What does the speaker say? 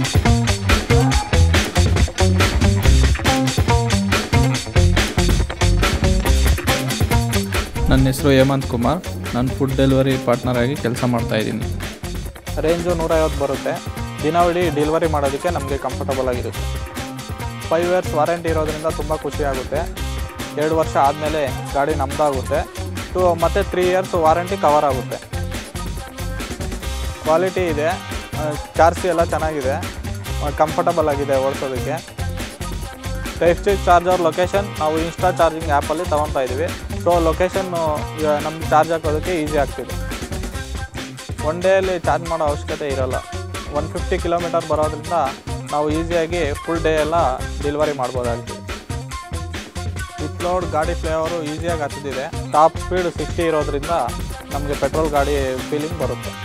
ನನ್ನ ಹೆಸರು ಹೇಮಂತ್ ಕುಮಾರ್ ನಾನು ಫುಡ್ ಡೆಲಿವರಿ ಪಾರ್ಟ್ನರ್ ಆಗಿ ಕೆಲಸ ಮಾಡ್ತಾ ಇದ್ದೀನಿ ರೇಂಜು ನೂರೈವತ್ತು ಬರುತ್ತೆ ದಿನವಿಡೀ ಡೆಲಿವರಿ ಮಾಡೋದಕ್ಕೆ ನಮಗೆ ಕಂಫರ್ಟಬಲ್ ಆಗಿರುತ್ತೆ ಫೈವ್ ಇಯರ್ಸ್ ವಾರಂಟಿ ಇರೋದ್ರಿಂದ ತುಂಬ ಖುಷಿ ಆಗುತ್ತೆ ಎರಡು ವರ್ಷ ಆದಮೇಲೆ ಗಾಡಿ ನಮ್ಮದಾಗುತ್ತೆ ಟು ಮತ್ತು ತ್ರೀ ಇಯರ್ಸ್ ವಾರಂಟಿ ಕವರ್ ಆಗುತ್ತೆ ಕ್ವಾಲಿಟಿ ಇದೆ ಚಾರ್ಜಿ ಎಲ್ಲ ಚೆನ್ನಾಗಿದೆ ಕಂಫರ್ಟಬಲ್ ಆಗಿದೆ ಓಡಿಸೋದಕ್ಕೆ ಟೆಕ್ಸ್ಟಿಕ್ ಚಾರ್ಜರ್ ಲೊಕೇಶನ್ ನಾವು ಇನ್ಸ್ಟಾ ಚಾರ್ಜಿಂಗ್ ಆ್ಯಪಲ್ಲಿ ತೊಗೊತಾ ಇದ್ದೀವಿ ಸೊ ಲೊಕೇಶನ್ನು ನಮ್ಗೆ ಚಾರ್ಜ್ ಹಾಕೋದಕ್ಕೆ ಈಸಿ ಆಗ್ತಿದೆ ಒನ್ ಡೇಯಲ್ಲಿ ಚಾರ್ಜ್ ಮಾಡೋ ಅವಶ್ಯಕತೆ ಇರೋಲ್ಲ ಒನ್ ಫಿಫ್ಟಿ ಕಿಲೋಮೀಟರ್ ಬರೋದ್ರಿಂದ ನಾವು ಈಸಿಯಾಗಿ ಫುಲ್ ಡೇ ಎಲ್ಲ ಡೆಲಿವರಿ ಮಾಡ್ಬೋದಾಗ್ತದೆ ವಿತ್ ಲೋಡ್ ಗಾಡಿ ಫ್ಲೇವರು ಈಸಿಯಾಗಿ ಹತ್ತಿದೆ ಟಾಪ್ ಸ್ಪೀಡ್ ಸಿಕ್ಸ್ಟಿ ಇರೋದ್ರಿಂದ ನಮಗೆ ಪೆಟ್ರೋಲ್ ಗಾಡಿ ಫೀಲಿಂಗ್ ಬರುತ್ತೆ